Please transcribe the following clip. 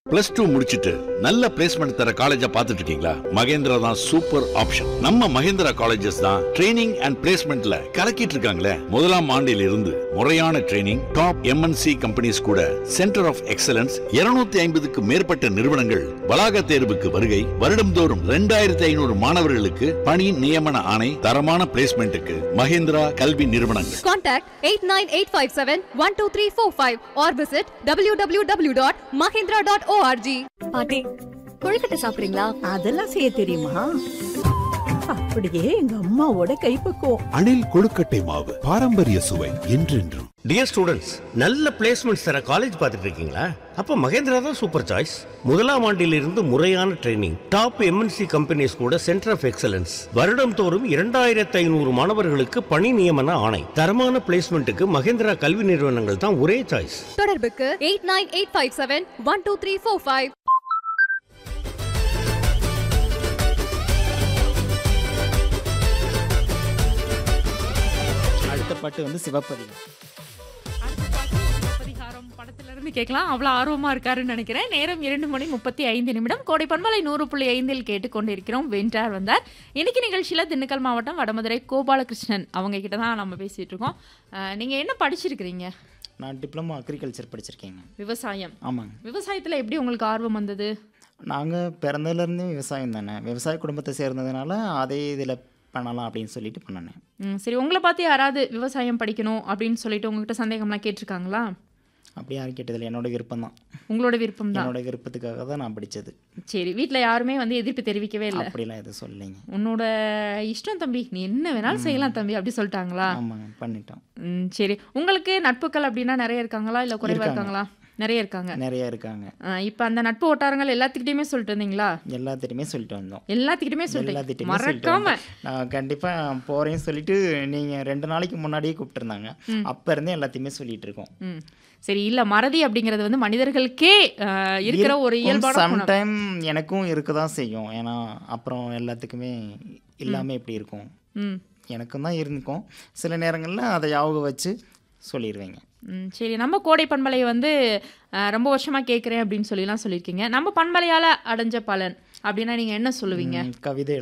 Plus two முடிச்சிட்டு நல்ல placement தர காலேஜா பார்த்துட்டு இருக்கீங்களா மகேந்திரா தான் சூப்பர் ஆப்ஷன் நம்ம மகேந்திரா காலேஜஸ் தான் ட்ரைனிங் அண்ட் பிளேஸ்மெண்ட்ல கலக்கிட்டு இருக்காங்களே முதலாம் ஆண்டில் இருந்து முறையான ட்ரைனிங் டாப் எம்என்சி கம்பெனிஸ் கூட சென்டர் ஆஃப் எக்ஸலன்ஸ் 250 ஐம்பதுக்கு மேற்பட்ட நிறுவனங்கள் வளாக தேர்வுக்கு வருகை வருடம்தோறும் ரெண்டாயிரத்தி ஐநூறு மாணவர்களுக்கு பணி நியமன ஆணை தரமான பிளேஸ்மெண்ட்டுக்கு மகேந்திரா கல்வி நிறுவனங்கள் Contact 89857-12345 or visit www.mahindra.org. பாட்டி கொழுக்கட்டை சாப்பிடுறீங்களா அதெல்லாம் செய்ய தெரியுமா அப்படியே எங்க அம்மாவோட கைப்பக்குவம் அணில் கொழுக்கட்டை மாவு பாரம்பரிய சுவை என்றென்றும் டியர் ஸ்டூடெண்ட்ஸ் நல்ல பிளேஸ்மெண்ட்ஸ் தர காலேஜ் பார்த்துட்டு இருக்கீங்களா அப்ப மகேந்திரா தான் சூப்பர் சாய்ஸ் முதலாம் ஆண்டிலிருந்து முறையான ட்ரைனிங் டாப் எம்என்சி கம்பெனிஸ் கூட சென்டர் ஆஃப் எக்ஸலன்ஸ் வருடம் தோறும் இரண்டாயிரத்து ஐநூறு மாணவர்களுக்கு பணி நியமன ஆணை தரமான பிளேஸ்மெண்ட்டுக்கு மகேந்திரா கல்வி நிறுவனங்கள் தான் ஒரே சாய்ஸ் தொடர்புக்கு 89857-12345. அடுத்த பாட்டு வந்து சிவப்பதிகம் பரிகாரம் படத்துல இருந்து கேட்கலாம் அவ்வளோ ஆர்வமா இருக்காருன்னு நினைக்கிறேன் நேரம் இரண்டு மணி முப்பத்தி ஐந்து நிமிடம் கோடை பண்பலை நூறு புள்ளி ஐந்தில் கேட்டுக்கொண்டிருக்கிறோம் வென்றார் வந்தார் இன்னைக்கு நிகழ்ச்சியில திண்டுக்கல் மாவட்டம் வடமதுரை கோபாலகிருஷ்ணன் அவங்க கிட்ட தான் நம்ம பேசிட்டு இருக்கோம் அஹ், நீங்க என்ன படிச்சிருக்கிறீங்க நான் டிப்ளமோ அக்ரிகல்ச்சர் படிச்சிருக்கேங்க விவசாயம் ஆமாங்க விவசாயத்துல எப்படி உங்களுக்கு ஆர்வம் வந்தது நாங்கள் பிறந்ததுலேருந்தே விவசாயம் தானே விவசாய குடும்பத்தை சேர்ந்ததுனால அதே இதில் பண்ணலாம் அப்படின்னு சொல்லிட்டு பண்ணினேன் ம், சரி உங்களை பார்த்து யாராவது விவசாயம் படிக்கணும் அப்படின்னு சொல்லிட்டு உங்ககிட்ட சந்தேகம்லாம் கேட்டிருக்காங்களா அப்படி யாரும் கேட்டதில்லை என்னோட விருப்பம் தான் உங்களோட விருப்பம் தான் என்னோட விருப்பத்துக்காக தான் நான் படித்தது சரி வீட்ல யாருமே வந்து எதிர்ப்பு தெரிவிக்கவே இல்லை அப்படிலாம் எதுவும் சொல்லலைங்க உன்னோட இஷ்டம் தம்பி நீ என்ன வேணாலும் செய்யலாம் தம்பி அப்படி சொல்லிட்டாங்களா ஆமாங்க பண்ணிட்டோம் ம், சரி உங்களுக்கு நட்புகள் அப்படின்னா நிறைய இருக்காங்களா இல்ல குறைவா இருக்காங்க. இருக்காங்களா நிறைய இருக்காங்க நிறைய இருக்காங்க ஆ, இப்ப அந்த நட்பு வட்டாரங்கள் எல்லாத்துக்கிட்டையுமே சொல்லிட்டு இருந்தீங்களா எல்லாத்திட்டையுமே சொல்லிட்டு வந்தோம் எல்லாத்துக்கிட்டுமே சொல்லிட்டு எல்லாத்திட்டையுமே சொல்லிட்டு மறக்காம வந்தோம். நான் கண்டிப்பாக போகிறேன்னு சொல்லிட்டு நீங்கள் ரெண்டு நாளைக்கு முன்னாடியே கூப்பிட்டுருந்தாங்க அப்போ இருந்தே எல்லாத்தையுமே சொல்லிட்டு இருக்கோம் ம். சரி இல்ல மறதி அப்படிங்கிறது வந்து மனிதர்களுக்கே ஆ, இருக்கிற ஒரு இயல்பான குணம் சம்டைம் எனக்கும் இருக்க தான் செய்யும் ஏன்னா அப்புறம் எல்லாத்துக்குமே இல்லாமல் எப்படி இருக்கும் ம் எனக்கும் தான் இருந்துக்கும் சில நேரங்களில் அதை ஞாபகம் வச்சு சொல்லிடுவேங்க ம், சரி நம்ம கோடை பண்பலை வந்து ஆ, ரொம்ப வருஷமா கேட்குறேன் அப்படின்னு சொல்லிலாம் சொல்லியிருக்கீங்க நம்ம பண்பலையால அடைஞ்ச பலன் அப்படின்னா நீங்க என்ன சொல்லுவீங்க ம், கவிதை